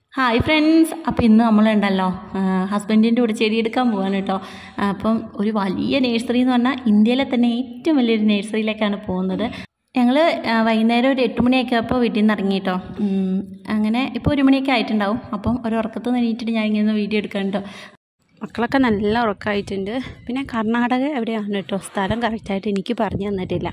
hi friends അപ്പോൾ ഇന്ന് നമ്മളുണ്ടല്ലോ ഹസ്ബൻഡിൻ്റെ കൂടെ ചെടി എടുക്കാൻ പോവാണ് കേട്ടോ അപ്പം ഒരു വലിയ നേഴ്സറി എന്ന് പറഞ്ഞാൽ ഇന്ത്യയിലെ തന്നെ ഏറ്റവും വലിയൊരു നേഴ്സറിയിലേക്കാണ് പോകുന്നത് ഞങ്ങൾ വൈകുന്നേരം ഒരു എട്ട് മണിയൊക്കെ ആയപ്പോൾ വീട്ടിൽ നിന്ന് ഇറങ്ങി കേട്ടോ ഉം, അങ്ങനെ ഇപ്പോൾ ഒരു മണിയൊക്കെ ആയിട്ടുണ്ടാവും അപ്പം ഒരു ഉറക്കത്ത് നിന്ന് എണീറ്റിട്ട് ഞാൻ ഇങ്ങനെ വീഡിയോ എടുക്കാൻ കേട്ടോ മക്കളൊക്കെ നല്ല ഉറക്കമായിട്ടുണ്ട് പിന്നെ കർണാടക എവിടെയാണ് കേട്ടോ സ്ഥലം കറക്റ്റായിട്ട് എനിക്ക് പറഞ്ഞു തന്നിട്ടില്ല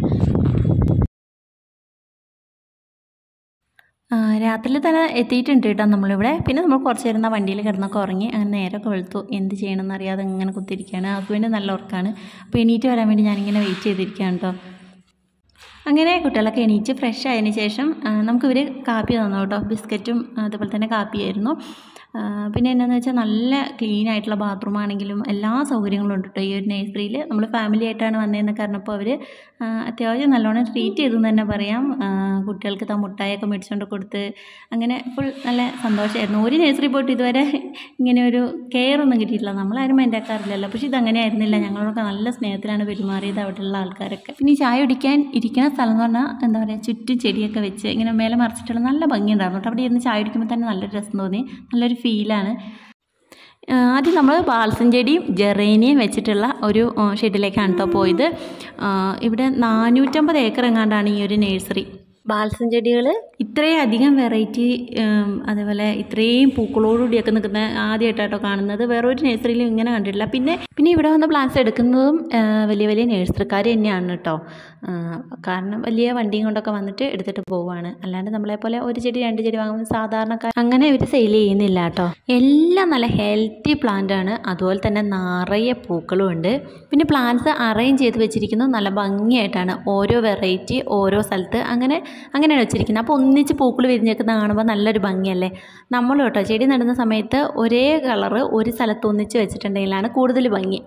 രാത്രിയിൽ തന്നെ എത്തിയിട്ടുണ്ട് കേട്ടോ നമ്മളിവിടെ പിന്നെ നമ്മൾ കുറച്ച് നേരം ആ വണ്ടിയിൽ കിടന്നൊക്കെ ഉറങ്ങി അങ്ങനെ നേരമൊക്കെ വെളുത്തു എന്ത് ചെയ്യണമെന്ന് അറിയാതെ ഇങ്ങനെ കുത്തിരിക്കുകയാണ് ഹസ്ബൻഡ് നല്ല ഉറക്കമാണ് അപ്പോൾ എണീറ്റ് വരാൻ വേണ്ടി ഞാനിങ്ങനെ വെയിറ്റ് ചെയ്തിരിക്കുകയാണ് കേട്ടോ അങ്ങനെ കുട്ടികളൊക്കെ എണീറ്റ് ഫ്രഷ് ആയതിന് ശേഷം ആ, നമുക്ക് ഇവർ കാപ്പി തന്നു കേട്ടോ ബിസ്ക്കറ്റും അതുപോലെ തന്നെ കാപ്പിയായിരുന്നു ആ, പിന്നെ എന്താണെന്ന് വെച്ചാൽ നല്ല ക്ലീൻ ആയിട്ടുള്ള ബാത്റൂം ആണെങ്കിലും എല്ലാ സൗകര്യങ്ങളും ഉണ്ട് കേട്ടോ ഈ ഒരു നഴ്സറിയിൽ നമ്മൾ ഫാമിലി ആയിട്ടാണ് വന്നതെന്ന് കാരണപ്പോൾ അവർ അത്യാവശ്യം നല്ലോണം ട്രീറ്റ് ചെയ്തു എന്ന് തന്നെ പറയാം ആ, കുട്ടികൾക്ക് ത മുട്ടായൊക്കെ മേടിച്ചുകൊണ്ട് കൊടുത്ത് അങ്ങനെ ഫുൾ നല്ല സന്തോഷമായിരുന്നു ഒരു നഴ്സറി പോയിട്ട് ഇതുവരെ ഇങ്ങനെ ഒരു കെയർ ഒന്നും കിട്ടിയിട്ടില്ല നമ്മളാരും മൈൻഡ് ആക്കാറില്ലല്ലോ പക്ഷേ ഇതങ്ങനെ ആയിരുന്നില്ല ഞങ്ങളൊക്കെ നല്ല സ്നേഹത്തിലാണ് പെരുമാറിയത് അവിടെയുള്ള ആൾക്കാരൊക്കെ പിന്നെ ഈ ചായ കുടിക്കാൻ ഇരിക്കുന്ന സ്ഥലം എന്ന് പറഞ്ഞാൽ എന്താ പറയുക ചുറ്റും ചെടിയൊക്കെ വെച്ച് ഇങ്ങനെ മേലെ മറിച്ചിട്ടുള്ള നല്ല ഭംഗിയുണ്ടായിരുന്നു കേട്ടോ അവിടെ ഇരുന്ന് ചായ കുടിക്കുമ്പോൾ തന്നെ നല്ലൊരു രസം തോന്നി നല്ലൊരു ഫീലാണ് ആദ്യം നമ്മൾ ബാൽസം ചെടിയും ജെറേനിയും വെച്ചിട്ടുള്ള ഒരു ആ, ഷെഡിലേക്കാണ് കേട്ടോ പോയത് ആ, ഇവിടെ നാനൂറ്റമ്പത് ഏക്കർ എങ്ങാണ്ടാണ് ഈ ഒരു നഴ്സറി ബാൽസം ചെടികൾ ഇത്രയും അധികം വെറൈറ്റി അതേപോലെ ഇത്രയും പൂക്കളോടുകൂടിയൊക്കെ നിൽക്കുന്ന ആദ്യമായിട്ടാട്ടോ കാണുന്നത് വേറെ ഒരു നഴ്സറിയിലും ഇങ്ങനെ കണ്ടിട്ടില്ല പിന്നെ പിന്നെ ഇവിടെ വന്ന് പ്ലാന്റ്സ് എടുക്കുന്നതും ആ, വലിയ വലിയ നഴ്സറിക്കാർ തന്നെയാണ് കേട്ടോ ആ, കാരണം വലിയ വണ്ടിയും കൊണ്ടൊക്കെ വന്നിട്ട് എടുത്തിട്ട് പോവുകയാണ് അല്ലാണ്ട് നമ്മളെപ്പോലെ ഒരു ചെടി രണ്ട് ചെടി വാങ്ങുമ്പോൾ സാധാരണക്കാർ അങ്ങനെ ഇവർ സെയിൽ ചെയ്യുന്നില്ല കേട്ടോ എല്ലാം നല്ല ഹെൽത്തി പ്ലാന്റ് ആണ് അതുപോലെ തന്നെ നിറയെ പൂക്കളും ഉണ്ട് പിന്നെ പ്ലാന്റ്സ് അറേഞ്ച് ചെയ്ത് വെച്ചിരിക്കുന്നത് നല്ല ഭംഗിയായിട്ടാണ് ഓരോ വെറൈറ്റി ഓരോ സ്ഥലത്ത് അങ്ങനെ അങ്ങനെയാണ് വെച്ചിരിക്കുന്നത് അപ്പോൾ ഒന്നിച്ച് പൂക്കൾ വിരിഞ്ഞേക്കുന്ന കാണുമ്പോൾ നല്ലൊരു ഭംഗിയല്ലേ നമ്മൾ കേട്ടോ ചെടി നടുന്ന സമയത്ത് ഒരേ കളറ് ഒരു സ്ഥലത്ത് ഒന്നിച്ച് വെച്ചിട്ടുണ്ടെങ്കിലാണ് കൂടുതൽ ഭംഗി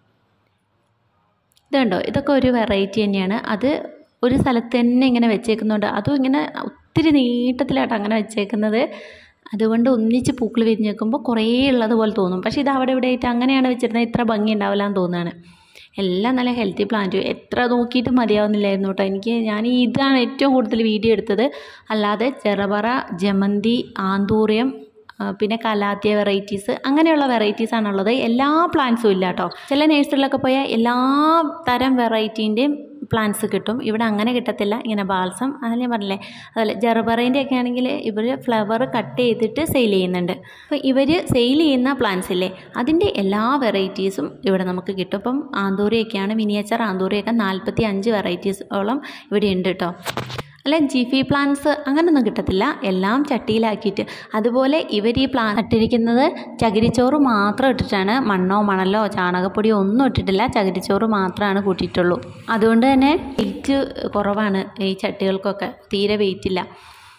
ഇതുണ്ടോ ഇതൊക്കെ ഒരു വെറൈറ്റി തന്നെയാണ് അത് ഒരു സ്ഥലത്ത് തന്നെ ഇങ്ങനെ വെച്ചേക്കുന്നുണ്ട് അതും ഇങ്ങനെ ഒത്തിരി നീട്ടത്തിലായിട്ട് അങ്ങനെ വെച്ചേക്കുന്നത് അതുകൊണ്ട് ഒന്നിച്ച് പൂക്കൾ വിരിഞ്ഞ് വെക്കുമ്പോൾ കുറേ ഉള്ളത് പോലെ തോന്നും പക്ഷേ ഇത് അവിടെ ഇവിടെ ആയിട്ട് അങ്ങനെയാണ് വെച്ചിരുന്നത് ഇത്ര ഭംഗി ഉണ്ടാവില്ല എന്ന് തോന്നുകയാണ് എല്ലാം നല്ല ഹെൽത്തി പ്ലാന്റ് എത്ര നോക്കിയിട്ടും മതിയാവുന്നില്ലായിരുന്നു കേട്ടോ എനിക്ക് ഞാൻ ഈ ഇതാണ് ഏറ്റവും കൂടുതൽ വീഡിയോ എടുത്തത് അല്ലാതെ ചെറപറ ജമന്തി ആന്തൂറിയം ആ, പിന്നെ കലാത്തിയ വെറൈറ്റീസ് അങ്ങനെയുള്ള വെറൈറ്റീസ് ആണുള്ളത് എല്ലാ പ്ലാന്റ്സും ഇല്ല കേട്ടോ ചില നേഴ്സറിലൊക്കെ പോയാൽ എല്ലാ തരം വെറൈറ്റീൻ്റെയും പ്ലാന്റ്സ് കിട്ടും ഇവിടെ അങ്ങനെ കിട്ടത്തില്ല ഇങ്ങനെ ബാൽസം അതല്ല ഞാൻ പറഞ്ഞില്ലേ അതുപോലെ ജെർബറേൻ്റെ ഒക്കെ ആണെങ്കിൽ ഇവർ ഫ്ലവർ കട്ട് ചെയ്തിട്ട് സെയിൽ ചെയ്യുന്നുണ്ട് അപ്പോൾ ഇവർ സെയിൽ ചെയ്യുന്ന പ്ലാന്റ്സ് ഇല്ലേ അതിൻ്റെ എല്ലാ വെറൈറ്റീസും ഇവിടെ നമുക്ക് കിട്ടും ഇപ്പം ആന്തൂറിയൊക്കെയാണ് മിനിയേച്ചർ ആന്തൂറിയൊക്കെ നാൽപ്പത്തി അഞ്ച് വെറൈറ്റീസോളം ഇവിടെ ഉണ്ട് കേട്ടോ അല്ല ജിഫി പ്ലാന്റ്സ് അങ്ങനൊന്നും കിട്ടത്തില്ല എല്ലാം ചട്ടിയിലാക്കിയിട്ട് അതുപോലെ ഇവർ ഈ പ്ലാൻ നട്ടിരിക്കുന്നത് ചകിരിച്ചോറ് മാത്രം ഇട്ടിട്ടാണ് മണ്ണോ മണലോ ചാണകപ്പൊടിയോ ഒന്നും ഇട്ടിട്ടില്ല ചകിരിച്ചോറ് മാത്രമാണ് കൂട്ടിയിട്ടുള്ളൂ അതുകൊണ്ട് തന്നെ വെയിറ്റ് കുറവാണ് ഈ ചട്ടികൾക്കൊക്കെ തീരെ വെയിറ്റ് ഇല്ല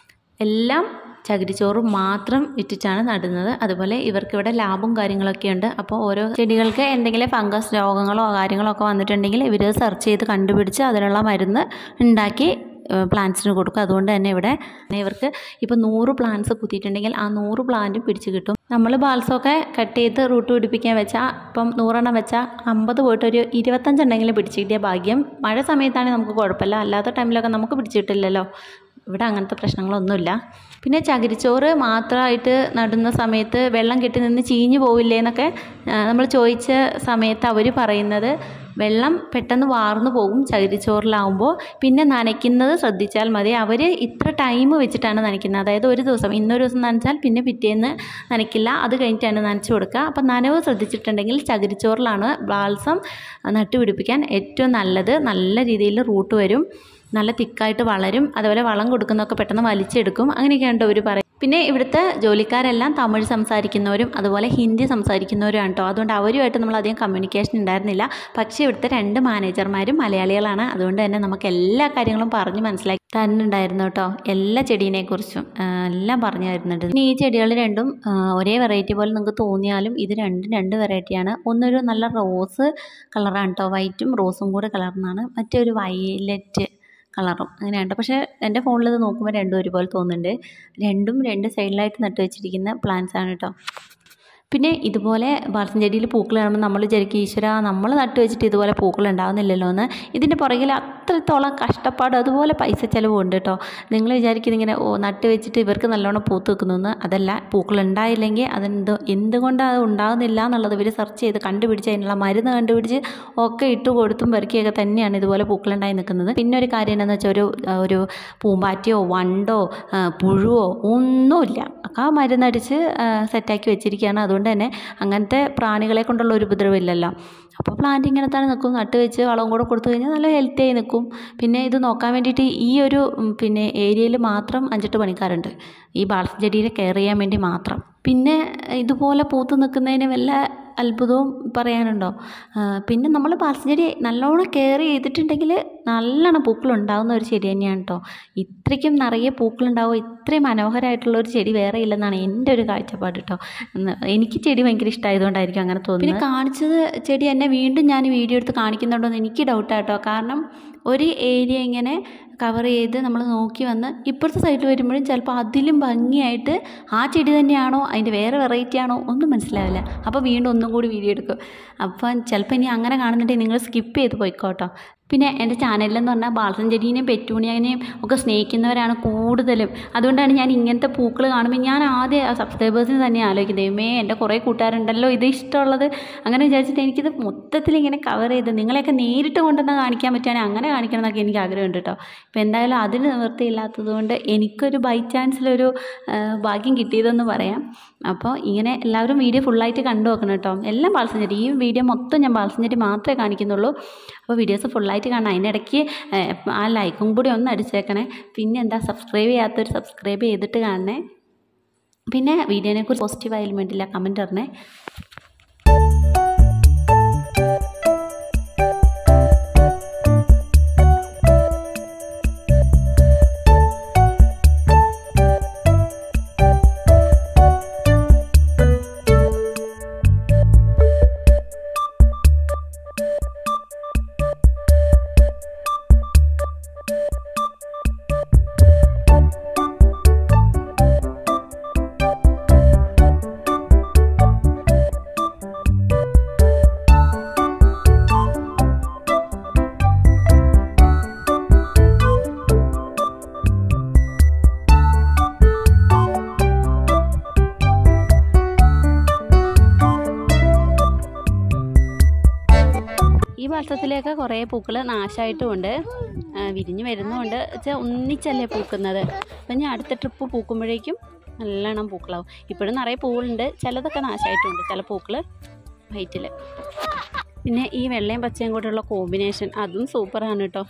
എല്ലാം ചകിരിച്ചോറ് മാത്രം ഇട്ടിട്ടാണ് നടുന്നത് അതുപോലെ ഇവർക്ക് ഇവിടെ ലാബും കാര്യങ്ങളൊക്കെ ഉണ്ട് അപ്പോൾ ഓരോ ചെടികൾക്ക് എന്തെങ്കിലും ഫംഗസ് രോഗങ്ങളോ കാര്യങ്ങളോ ഒക്കെ വന്നിട്ടുണ്ടെങ്കിൽ ഇവർ സെർച്ച് ചെയ്ത് കണ്ടുപിടിച്ച് അതിനുള്ള മരുന്ന് ഉണ്ടാക്കി പ്ലാന്റ്സിന് കൊടുക്കും അതുകൊണ്ട് തന്നെ ഇവിടെ ഇവർക്ക് ഇപ്പോൾ നൂറ് പ്ലാന്റ്സ് കുത്തിയിട്ടുണ്ടെങ്കിൽ ആ നൂറ് പ്ലാന്റും പിടിച്ച് കിട്ടും നമ്മൾ ബാൽസമൊക്കെ കട്ട് ചെയ്ത് റൂട്ട് പിടിപ്പിക്കാൻ വെച്ചാൽ ഇപ്പം നൂറെണ്ണം വെച്ചാൽ അമ്പത് പോയിട്ട് ഒരു ഇരുപത്തഞ്ചുണ്ടെങ്കിലും പിടിച്ച് കിട്ടിയ ഭാഗ്യം മഴ സമയത്താണെങ്കിൽ നമുക്ക് കുഴപ്പമില്ല അല്ലാത്ത ടൈമിലൊക്കെ നമുക്ക് പിടിച്ച് കിട്ടില്ലല്ലോ ഇവിടെ അങ്ങനത്തെ പ്രശ്നങ്ങളൊന്നുമില്ല പിന്നെ ചകിരിച്ചോറ് മാത്രമായിട്ട് നടുന്ന സമയത്ത് വെള്ളം കെട്ടി നിന്ന് ചീഞ്ഞു പോവില്ലേ എന്നൊക്കെ നമ്മൾ ചോദിച്ച സമയത്ത് അവർ പറയുന്നത് വെള്ളം പെട്ടെന്ന് വാർന്നു പോകും ചകിരിച്ചോറിലാവുമ്പോൾ പിന്നെ നനയ്ക്കുന്നത് ശ്രദ്ധിച്ചാൽ മതി അവർ ഇത്ര ടൈം വെച്ചിട്ടാണ് നനയ്ക്കുന്നത് അതായത് ഒരു ദിവസം ഇന്നൊരു ദിവസം നനച്ചാൽ പിന്നെ പിറ്റേന്ന് നനയ്ക്കില്ല അത് കഴിഞ്ഞിട്ടാണ് നനച്ചു കൊടുക്കുക അപ്പം നനവ് ശ്രദ്ധിച്ചിട്ടുണ്ടെങ്കിൽ ചകിരിച്ചോറിലാണ് ബാൽസം നട്ടുപിടിപ്പിക്കാൻ ഏറ്റവും നല്ലത് നല്ല രീതിയിൽ റൂട്ട് വരും നല്ല തിക്കായിട്ട് വളരും അതുപോലെ വളം കൊടുക്കുന്നതൊക്കെ പെട്ടെന്ന് വലിച്ചെടുക്കും അങ്ങനെയൊക്കെയാണ് അവർ പറയും പിന്നെ ഇവിടുത്തെ ജോലിക്കാരെല്ലാം തമിഴ് സംസാരിക്കുന്നവരും അതുപോലെ ഹിന്ദി സംസാരിക്കുന്നവരും കേട്ടോ അതുകൊണ്ട് അവരുമായിട്ട് നമ്മൾ അധികം കമ്മ്യൂണിക്കേഷൻ ഉണ്ടായിരുന്നില്ല പക്ഷേ ഇവിടുത്തെ രണ്ട് മാനേജർമാരും മലയാളികളാണ് അതുകൊണ്ട് തന്നെ നമുക്ക് എല്ലാ കാര്യങ്ങളും പറഞ്ഞ് മനസ്സിലാക്കി തരുന്നുണ്ടായിരുന്നു കേട്ടോ എല്ലാ ചെടീനെക്കുറിച്ചും ആ, എല്ലാം പറഞ്ഞു തരുന്നുണ്ട് പിന്നെ ഈ ചെടികൾ രണ്ടും ആ, ഒരേ വെറൈറ്റി പോലെ നിങ്ങൾക്ക് തോന്നിയാലും ഇത് രണ്ടും രണ്ട് വെറൈറ്റിയാണ് ഒന്നൊരു നല്ല റോസ് കളറാണ് കേട്ടോ വൈറ്റും റോസും കൂടെ കളർന്നാണ് മറ്റൊരു വയലറ്റ് കളറും അങ്ങനെയുണ്ട് പക്ഷേ എൻ്റെ ഫോണിൽ ഇത് നോക്കുമ്പോൾ രണ്ടും ഒരുപോലെ തോന്നുന്നുണ്ട് രണ്ടും രണ്ട് സൈഡിലായിട്ട് നട്ട് വെച്ചിരിക്കുന്ന പ്ലാന്റ്സ് ആണ് കേട്ടോ പിന്നെ ഇതുപോലെ ബാൽസം ചെടിയിൽ പൂക്കൾ കാണുമ്പോൾ നമ്മൾ വിചാരിക്കും ഈശ്വര നമ്മൾ നട്ട് വെച്ചിട്ട് ഇതുപോലെ പൂക്കൾ ഉണ്ടാകുന്നില്ലല്ലോ എന്ന് ഇതിൻ്റെ പുറകിൽ അത്രത്തോളം കഷ്ടപ്പാട് അതുപോലെ പൈസ ചിലവും ഉണ്ട് കേട്ടോ നിങ്ങൾ വിചാരിക്കുന്നത് ഇങ്ങനെ ഓ നട്ട് വെച്ചിട്ട് ഇവർക്ക് നല്ലോണം പൂത്ത് വെക്കുന്നു അതല്ല പൂക്കൾ ഉണ്ടായില്ലെങ്കിൽ അതെന്തോ എന്തുകൊണ്ടാണ് അത് ഉണ്ടാകുന്നില്ല എന്നുള്ളത് ഇവർ സെർച്ച് ചെയ്ത് കണ്ടുപിടിച്ച് അതിനുള്ള മരുന്ന് കണ്ടുപിടിച്ച് ഒക്കെ ഇട്ട് കൊടുത്തും പെറുക്കിയൊക്കെ തന്നെയാണ് ഇതുപോലെ പൂക്കളുണ്ടായി നിൽക്കുന്നത് പിന്നെ ഒരു കാര്യം എന്താണെന്ന് വെച്ചാൽ ഒരു ഒരു പൂമ്പാറ്റയോ വണ്ടോ ആ, പുഴുവോ ഒന്നുമില്ല ഒക്കെ ആ മരുന്നടിച്ച് ആ, സെറ്റാക്കി വെച്ചിരിക്കുകയാണ് അതുകൊണ്ട് തന്നെ അങ്ങനത്തെ പ്രാണികളെ കൊണ്ടുള്ള ഒരു ഉപദ്രവമില്ലല്ലോ അപ്പോൾ പ്ലാന്റ് ഇങ്ങനെ തന്നെ നിൽക്കും നട്ട് വെച്ച് വളവും കൂടെ കൊടുത്തു കഴിഞ്ഞാൽ നല്ല ഹെൽത്തി ആയി നിൽക്കും പിന്നെ ഇത് നോക്കാൻ വേണ്ടിയിട്ട് ഈ ഒരു ഉം, പിന്നെ ഏരിയയിൽ മാത്രം അഞ്ചെട്ട് പണിക്കാരുണ്ട് ഈ ബാൾസം ചെടീനെ കെയർ ചെയ്യാൻ വേണ്ടി മാത്രം പിന്നെ ഇതുപോലെ പൂത്ത് നിൽക്കുന്നതിന് വല്ല അത്ഭുതവും പറയാനുണ്ടോ ആ, പിന്നെ നമ്മൾ ബാൾസം ചെടി നല്ലോണം കെയർ ചെയ്തിട്ടുണ്ടെങ്കിൽ നല്ലോണം പൂക്കൾ ഉണ്ടാകുന്ന ഒരു ചെടി തന്നെയാണ് കേട്ടോ ഇത്രയ്ക്കും നിറയെ പൂക്കളുണ്ടാവും ഇത്രയും മനോഹരമായിട്ടുള്ള ഒരു ചെടി വേറെ ഇല്ലെന്നാണ് എൻ്റെ ഒരു കാഴ്ചപ്പാട് കേട്ടോ എന്ന് എനിക്ക് ചെടി ഭയങ്കര ഇഷ്ടമായതുകൊണ്ടായിരിക്കും അങ്ങനെ തോന്നുന്നത് പിന്നെ കാണിച്ചത് ചെടി എന്നെ വീണ്ടും ഞാൻ വീഡിയോ എടുത്ത് കാണിക്കുന്നുണ്ടോ എന്ന് എനിക്ക് ഡൗട്ടാട്ടോ കാരണം ഒരു ഏരിയ ഇങ്ങനെ കവർ ചെയ്ത് നമ്മൾ നോക്കി വന്ന് ഇപ്പുറത്തെ സൈഡിൽ വരുമ്പോഴും ചിലപ്പോൾ അതിലും ഭംഗിയായിട്ട് ആ ചെടി തന്നെയാണോ അതിൻ്റെ വേറെ വെറൈറ്റി ആണോ ഒന്നും മനസ്സിലാവില്ല അപ്പോൾ വീണ്ടും ഒന്നും കൂടി വീഡിയോ എടുക്കും അപ്പം ചിലപ്പോൾ ഇനി അങ്ങനെ കാണുന്നുണ്ടെങ്കിൽ നിങ്ങൾ സ്കിപ്പ് ചെയ്ത് പോയിക്കോട്ടോ പിന്നെ എൻ്റെ ചാനലിലെന്ന് പറഞ്ഞാൽ ബാൾസം ചെടീനെയും പെറ്റൂണിയനെയും ഒക്കെ സ്നേഹിക്കുന്നവരാണ് കൂടുതലും അതുകൊണ്ടാണ് ഞാൻ ഇങ്ങനത്തെ പൂക്കൾ കാണുമ്പോൾ ഞാൻ ആദ്യം ആ സബ്സ്ക്രൈബേഴ്സിന് തന്നെ ആലോചിക്കും ദൈവമേ എൻ്റെ കുറേ കൂട്ടുകാരുണ്ടല്ലോ ഇത് ഇഷ്ടമുള്ളത് അങ്ങനെ വിചാരിച്ചിട്ട് എനിക്കിത് മൊത്തത്തിൽ ഇങ്ങനെ കവർ ചെയ്ത് നിങ്ങളെയൊക്കെ നേരിട്ട് കൊണ്ടുവന്ന് കാണിക്കാൻ പറ്റുകയാണെങ്കിൽ അങ്ങനെ കാണിക്കണം എന്നൊക്കെ എനിക്ക് ആഗ്രഹമുണ്ട് കേട്ടോ അപ്പോൾ എന്തായാലും അതിന് നിവൃത്തിയില്ലാത്തത് കൊണ്ട് എനിക്കൊരു ബൈ ചാൻസിലൊരു ഭാഗ്യം കിട്ടിയതെന്ന് പറയാം അപ്പോൾ ഇങ്ങനെ എല്ലാവരും വീഡിയോ ഫുള്ളായിട്ട് കണ്ടു നോക്കണം കേട്ടോ എല്ലാം ബാൾസം ചെടി ഈ വീഡിയോ മൊത്തം ഞാൻ ബാൾസം ചെടി മാത്രമേ കാണിക്കുന്നുള്ളൂ അപ്പോൾ വീഡിയോസ് ഫുള്ളായിട്ട് കാണാം അതിനിടയ്ക്ക് ഏഹ്, ആ ലൈക്കും കൂടി ഒന്ന് അടിച്ചേക്കണേ പിന്നെ എന്താ സബ്സ്ക്രൈബ് ചെയ്യാത്തൊരു സബ്സ്ക്രൈബ് ചെയ്തിട്ട് കാണണേ പിന്നെ വീഡിയോനെക്കുറിച്ച് പോസിറ്റീവ് ആയാലും വേണ്ടില്ല കമൻറ്റ് ഇടണേ ഈ വർഷത്തിലേക്ക് കുറേ പൂക്കൾ നാശമായിട്ടുമുണ്ട് ആ, വിരിഞ്ഞ് വരുന്നുമുണ്ട് വെച്ചാൽ ഒന്നിച്ചല്ലേ പൂക്കുന്നത് അപ്പം ഞാൻ അടുത്ത ട്രിപ്പ് പൂക്കുമ്പോഴേക്കും നല്ലോണം പൂക്കളാവും ഇപ്പോഴും നിറയെ പൂവുണ്ട് ചിലതൊക്കെ നാശമായിട്ടുണ്ട് ചില പൂക്കൾ വൈറ്റിൽ പിന്നെ ഈ വെള്ളയും പച്ചയും കൂടെയുള്ള കോമ്പിനേഷൻ അതും സൂപ്പറാണ് കേട്ടോ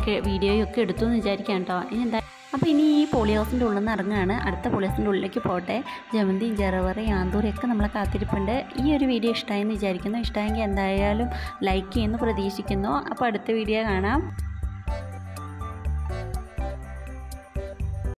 ഒക്കെ വീഡിയോയും ഒക്കെ എടുത്തു എന്ന് വിചാരിക്കാം കേട്ടോ ഇനി എന്താ അപ്പോൾ ഇനി ഈ പോളി ഹൗസിൻ്റെ ഉള്ളിൽ നിന്ന് ഇറങ്ങുകയാണ് അടുത്ത പോളി ഹൗസിൻ്റെ ഉള്ളിലേക്ക് പോട്ടെ ജമന്തിയും ജറവറയും ആന്തൂരും ഒക്കെ നമ്മളെ കാത്തിരിപ്പുണ്ട് ഈ ഒരു വീഡിയോ ഇഷ്ടമായെന്ന് വിചാരിക്കുന്നു ഇഷ്ടമായെങ്കിൽ എന്തായാലും ലൈക്ക് ചെയ്യുന്നു പ്രതീക്ഷിക്കുന്നു അപ്പോൾ അടുത്ത വീഡിയോ കാണാം